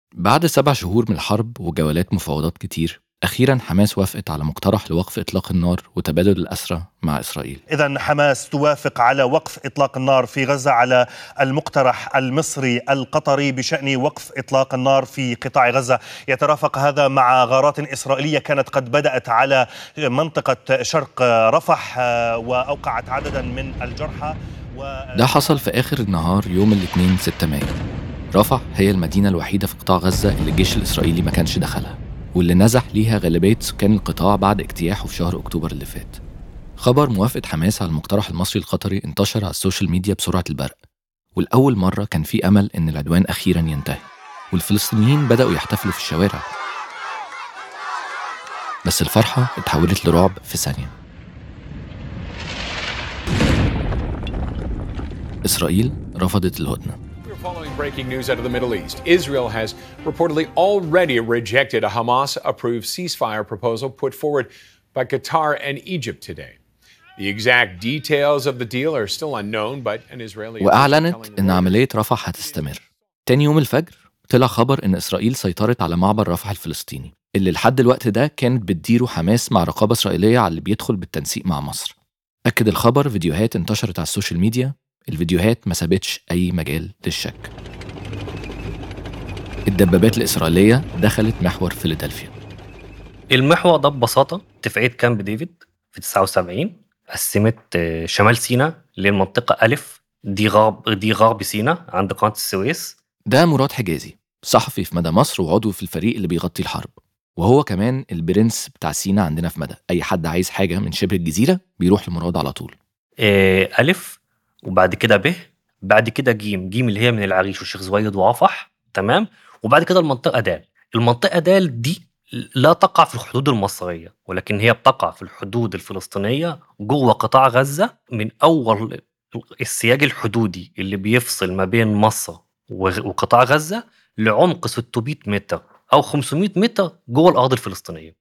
بعد سبع شهور من الحرب وجولات مفاوضات كتير أخيرا حماس وافقت على مقترح لوقف إطلاق النار وتبادل الأسرى مع إسرائيل إذا حماس توافق على وقف إطلاق النار في غزة على المقترح المصري القطري بشأن وقف إطلاق النار في قطاع غزة يترافق هذا مع غارات إسرائيلية كانت قد بدأت على منطقة شرق رفح وأوقعت عددا من الجرحى و... ده حصل في آخر النهار يوم الاثنين 6 مايو رفح هي المدينة الوحيدة في قطاع غزة اللي الجيش الإسرائيلي ما كانش دخلها واللي نزح ليها غالبية سكان القطاع بعد اجتياحه في شهر أكتوبر اللي فات خبر موافقة حماس على المقترح المصري القطري انتشر على السوشيال ميديا بسرعة البرق والأول مرة كان في أمل إن العدوان أخيرا ينتهي والفلسطينيين بدأوا يحتفلوا في الشوارع بس الفرحة اتحولت لرعب في ثانية إسرائيل رفضت الهدنة Following breaking news out of the Middle East, Israel has reportedly already rejected a Hamas approved ceasefire proposal put forward by Qatar and Egypt today. The exact details of the deal are still unknown, but an Israeli وأعلنت إن عملية رفح هتستمر. تاني يوم الفجر طلع خبر إن إسرائيل سيطرت على معبر رفح الفلسطيني اللي لحد الوقت ده كانت بتديره حماس مع رقابة إسرائيلية على اللي بيدخل بالتنسيق مع مصر. أكد الخبر فيديوهات انتشرت على السوشيال ميديا الفيديوهات ما سابتش أي مجال للشك الدبابات الإسرائيلية دخلت محور فيلادلفيا المحور ده ببساطة اتفاقية كامب ديفيد في 79 قسمت آه، شمال سيناء للمنطقة ألف دي غرب دي غرب سيناء عند قناة السويس ده مراد حجازي صحفي في مدى مصر وعضو في الفريق اللي بيغطي الحرب وهو كمان البرنس بتاع سينا عندنا في مدى اي حد عايز حاجه من شبه الجزيره بيروح لمراد على طول آه، ألف وبعد كده ب بعد كده جيم جيم اللي هي من العريش والشيخ زويد وعفح تمام وبعد كده المنطقه دال المنطقه دال دي لا تقع في الحدود المصريه ولكن هي بتقع في الحدود الفلسطينيه جوه قطاع غزه من اول السياج الحدودي اللي بيفصل ما بين مصر وقطاع غزه لعمق 600 متر او 500 متر جوه الارض الفلسطينيه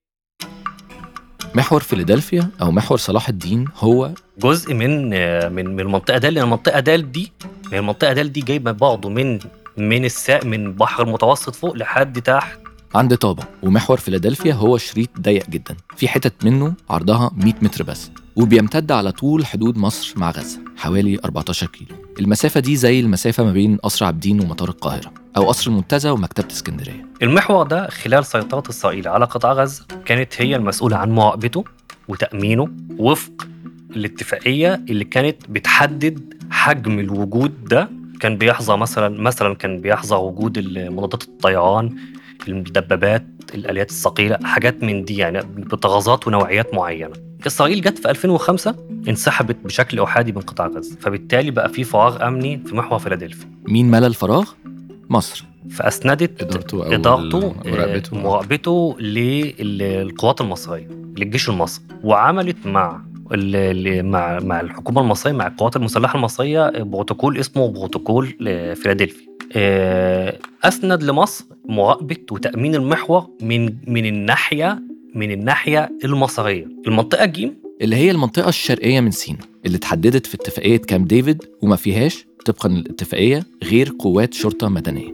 محور فيلادلفيا او محور صلاح الدين هو جزء من من من المنطقه دال لان المنطقه دال دي المنطقه دال دي جايبه بعضه من من الساق من بحر المتوسط فوق لحد تحت عند طابة ومحور فيلادلفيا هو شريط ضيق جدا في حتت منه عرضها 100 متر بس وبيمتد على طول حدود مصر مع غزة حوالي 14 كيلو المسافة دي زي المسافة ما بين قصر عابدين ومطار القاهرة أو قصر المنتزه ومكتبة اسكندرية المحور ده خلال سيطرة إسرائيل على قطاع غزة كانت هي المسؤولة عن مراقبته وتأمينه وفق الاتفاقية اللي كانت بتحدد حجم الوجود ده كان بيحظى مثلا مثلا كان بيحظى وجود مضادات الطيران الدبابات الاليات الثقيله حاجات من دي يعني بطغازات ونوعيات معينه اسرائيل جت في 2005 انسحبت بشكل احادي من قطاع غزه فبالتالي بقى في فراغ امني في محور فيلادلفيا مين ملى الفراغ مصر فاسندت ادارته أو ادارته مراقبته مراقبته للقوات المصريه للجيش المصري وعملت مع مع مع الحكومه المصريه مع القوات المسلحه المصريه بروتوكول اسمه بروتوكول فيلادلفيا آه، اسند لمصر مراقبه وتامين المحور من من الناحيه من الناحيه المصريه المنطقه جيم اللي هي المنطقه الشرقيه من سيناء اللي اتحددت في اتفاقيه كامب ديفيد وما فيهاش طبقا للاتفاقيه غير قوات شرطه مدنيه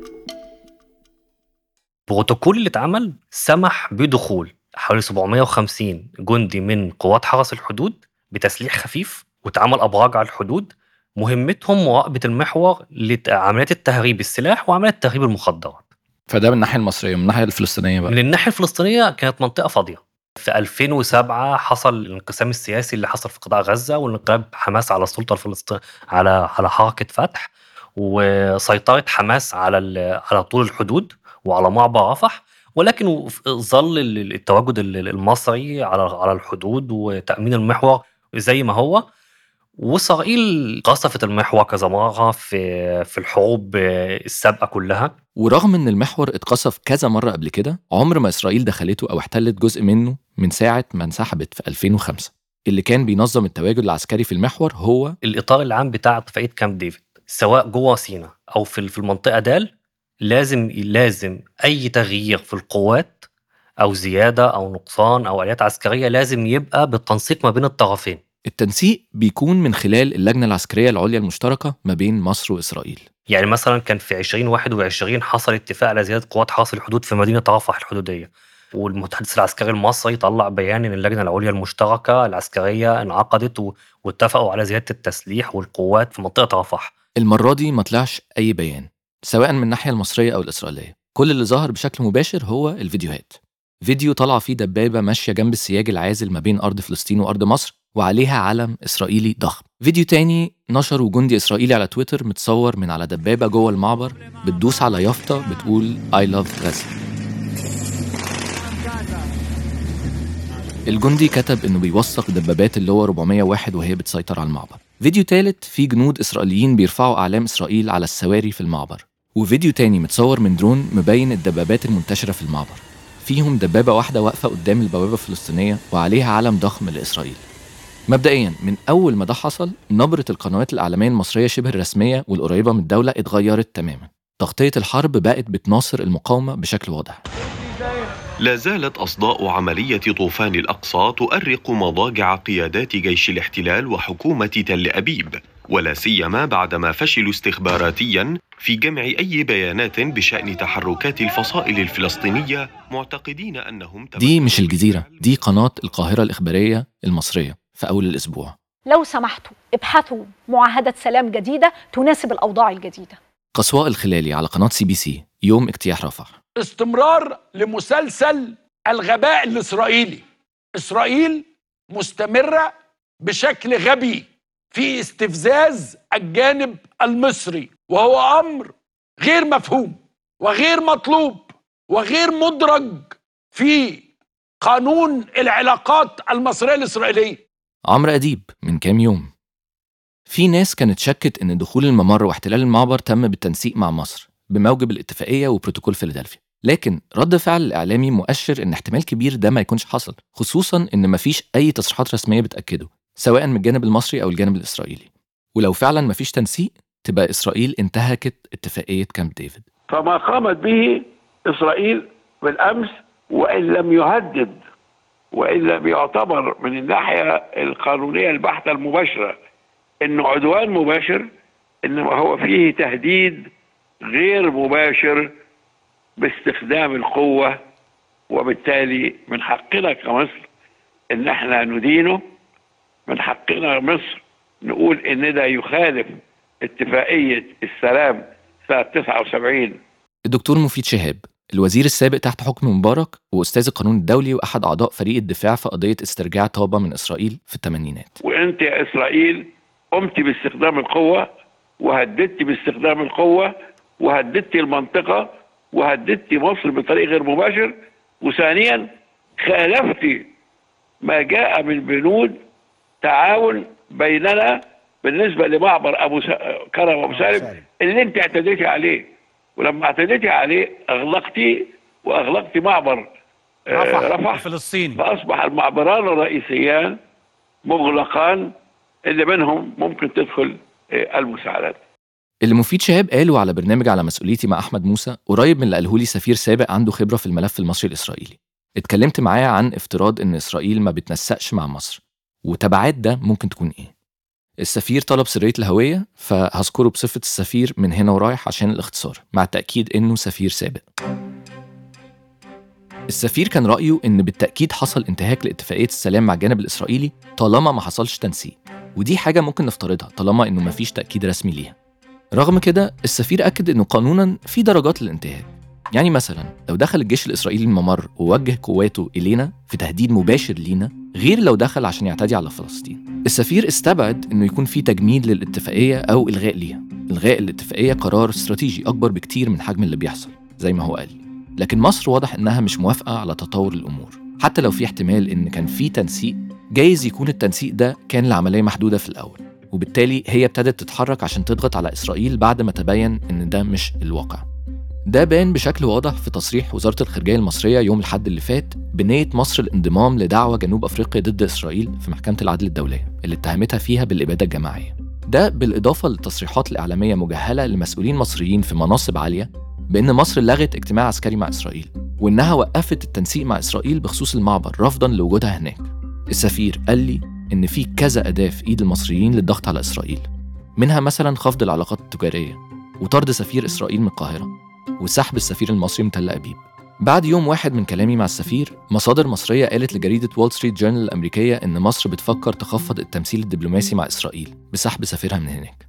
البروتوكول اللي اتعمل سمح بدخول حوالي 750 جندي من قوات حرس الحدود بتسليح خفيف واتعمل ابراج على الحدود مهمتهم مراقبه المحور لعمليات التهريب السلاح وعمليات تهريب المخدرات فده من الناحيه المصريه من الناحيه الفلسطينيه بقى من الناحيه الفلسطينيه كانت منطقه فاضيه في 2007 حصل الانقسام السياسي اللي حصل في قطاع غزه والانقلاب حماس على السلطه الفلسطينيه على على حركه فتح وسيطره حماس على على طول الحدود وعلى معبر رفح ولكن ظل التواجد المصري على على الحدود وتامين المحور زي ما هو وإسرائيل قصفت المحور كذا مرة في في الحروب السابقة كلها ورغم إن المحور اتقصف كذا مرة قبل كده عمر ما إسرائيل دخلته أو احتلت جزء منه من ساعة ما انسحبت في 2005 اللي كان بينظم التواجد العسكري في المحور هو الإطار العام بتاع اتفاقية كامب ديفيد سواء جوه سينا أو في في المنطقة دال لازم لازم أي تغيير في القوات أو زيادة أو نقصان أو آليات عسكرية لازم يبقى بالتنسيق ما بين الطرفين التنسيق بيكون من خلال اللجنة العسكرية العليا المشتركة ما بين مصر وإسرائيل يعني مثلا كان في 2021 حصل اتفاق على زياده قوات حرس الحدود في مدينه رفح الحدوديه والمتحدث العسكري المصري طلع بيان ان اللجنه العليا المشتركه العسكريه انعقدت و- واتفقوا على زياده التسليح والقوات في منطقه رفح المرة دي ما طلعش أي بيان سواء من الناحية المصرية أو الإسرائيلية كل اللي ظهر بشكل مباشر هو الفيديوهات فيديو طلع فيه دبابة ماشية جنب السياج العازل ما بين أرض فلسطين وأرض مصر وعليها علم إسرائيلي ضخم فيديو تاني نشره جندي إسرائيلي على تويتر متصور من على دبابة جوه المعبر بتدوس على يافطة بتقول I love غزة الجندي كتب انه بيوثق دبابات اللي هو 401 وهي بتسيطر على المعبر فيديو تالت فيه جنود اسرائيليين بيرفعوا اعلام اسرائيل على السواري في المعبر وفيديو تاني متصور من درون مبين الدبابات المنتشره في المعبر فيهم دبابه واحده واقفه قدام البوابه الفلسطينيه وعليها علم ضخم لاسرائيل مبدئيا من اول ما ده حصل نبره القنوات الاعلاميه المصريه شبه الرسميه والقريبه من الدوله اتغيرت تماما تغطيه الحرب بقت بتناصر المقاومه بشكل واضح لا زالت أصداء عملية طوفان الأقصى تؤرق مضاجع قيادات جيش الاحتلال وحكومة تل أبيب ولا سيما بعدما فشلوا استخباراتيا في جمع أي بيانات بشأن تحركات الفصائل الفلسطينية معتقدين أنهم دي مش الجزيره دي قناه القاهره الاخباريه المصريه في اول الاسبوع لو سمحتوا ابحثوا معاهدة سلام جديدة تناسب الأوضاع الجديدة قصواء الخلالي على قناه سي بي سي يوم اجتياح رفح استمرار لمسلسل الغباء الاسرائيلي اسرائيل مستمره بشكل غبي في استفزاز الجانب المصري وهو امر غير مفهوم وغير مطلوب وغير مدرج في قانون العلاقات المصريه الاسرائيليه عمرو أديب من كام يوم في ناس كانت شكت إن دخول الممر واحتلال المعبر تم بالتنسيق مع مصر بموجب الاتفاقية وبروتوكول فيلادلفيا لكن رد فعل الإعلامي مؤشر إن احتمال كبير ده ما يكونش حصل خصوصا إن مفيش أي تصريحات رسمية بتأكده سواء من الجانب المصري أو الجانب الإسرائيلي ولو فعلا مفيش تنسيق تبقى إسرائيل انتهكت اتفاقية كامب ديفيد فما قامت به اسرائيل بالامس وان لم يهدد وان لم يعتبر من الناحيه القانونيه البحته المباشره انه عدوان مباشر انما هو فيه تهديد غير مباشر باستخدام القوه وبالتالي من حقنا كمصر ان احنا ندينه من حقنا مصر نقول ان ده يخالف اتفاقيه السلام سنه 79 الدكتور مفيد شهاب الوزير السابق تحت حكم مبارك وأستاذ القانون الدولي وأحد أعضاء فريق الدفاع في قضية استرجاع طابة من إسرائيل في الثمانينات وانت يا اسرائيل قمت باستخدام القوه وهددت باستخدام القوه وهددت المنطقه وهددت مصر بطريق غير مباشر وثانيا خالفت ما جاء من بنود تعاون بيننا بالنسبه لمعبر ابو س... كرم ابو سالم اللي انت اعتديتي عليه ولما اعتديتي عليه اغلقتي واغلقتي معبر آه، رفح رفح الفلسطيني فاصبح المعبران الرئيسيان مغلقان اللي منهم ممكن تدخل آه، المساعدات اللي مفيد شهاب قاله على برنامج على مسؤوليتي مع أحمد موسى قريب من اللي قاله لي سفير سابق عنده خبرة في الملف المصري الإسرائيلي اتكلمت معاه عن افتراض إن إسرائيل ما بتنسقش مع مصر وتبعات ده ممكن تكون إيه السفير طلب سرية الهوية فهذكره بصفة السفير من هنا ورايح عشان الاختصار مع التأكيد إنه سفير سابق السفير كان رأيه إن بالتأكيد حصل انتهاك لاتفاقية السلام مع الجانب الإسرائيلي طالما ما حصلش تنسيق ودي حاجة ممكن نفترضها طالما إنه مفيش تأكيد رسمي ليها رغم كده السفير أكد إنه قانونا في درجات للانتهاك يعني مثلا لو دخل الجيش الإسرائيلي الممر ووجه قواته إلينا في تهديد مباشر لينا غير لو دخل عشان يعتدي على فلسطين السفير استبعد إنه يكون في تجميد للاتفاقية أو إلغاء ليها إلغاء الاتفاقية قرار استراتيجي أكبر بكتير من حجم اللي بيحصل زي ما هو قال لكن مصر واضح إنها مش موافقة على تطور الأمور حتى لو في احتمال إن كان في تنسيق جايز يكون التنسيق ده كان لعملية محدودة في الأول وبالتالي هي ابتدت تتحرك عشان تضغط على إسرائيل بعد ما تبين إن ده مش الواقع ده بان بشكل واضح في تصريح وزارة الخارجية المصرية يوم الحد اللي فات بنية مصر الانضمام لدعوى جنوب أفريقيا ضد إسرائيل في محكمة العدل الدولية اللي اتهمتها فيها بالإبادة الجماعية ده بالإضافة للتصريحات الإعلامية مجهلة لمسؤولين مصريين في مناصب عالية بإن مصر لغت اجتماع عسكري مع إسرائيل وإنها وقفت التنسيق مع إسرائيل بخصوص المعبر رفضا لوجودها هناك السفير قال لي إن في كذا أداة في إيد المصريين للضغط على إسرائيل منها مثلا خفض العلاقات التجارية وطرد سفير إسرائيل من القاهرة وسحب السفير المصري من تل أبيب بعد يوم واحد من كلامي مع السفير مصادر مصرية قالت لجريدة وول ستريت جورنال الأمريكية إن مصر بتفكر تخفض التمثيل الدبلوماسي مع إسرائيل بسحب سفيرها من هناك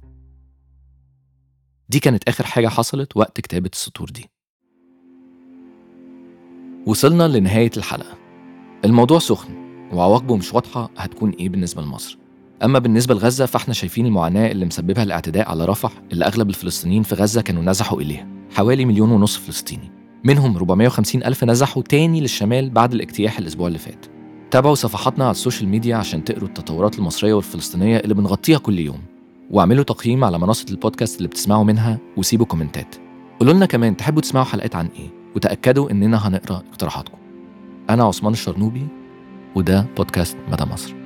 دي كانت آخر حاجة حصلت وقت كتابة السطور دي وصلنا لنهاية الحلقة الموضوع سخن وعواقبه مش واضحة هتكون إيه بالنسبة لمصر أما بالنسبة لغزة فإحنا شايفين المعاناة اللي مسببها الاعتداء على رفح اللي أغلب الفلسطينيين في غزة كانوا نزحوا إليها حوالي مليون ونص فلسطيني منهم 450 ألف نزحوا تاني للشمال بعد الاجتياح الأسبوع اللي فات تابعوا صفحاتنا على السوشيال ميديا عشان تقروا التطورات المصرية والفلسطينية اللي بنغطيها كل يوم واعملوا تقييم على منصة البودكاست اللي بتسمعوا منها وسيبوا كومنتات قولوا لنا كمان تحبوا تسمعوا حلقات عن إيه وتأكدوا إننا هنقرأ اقتراحاتكم أنا عثمان الشرنوبي وده بودكاست مدى مصر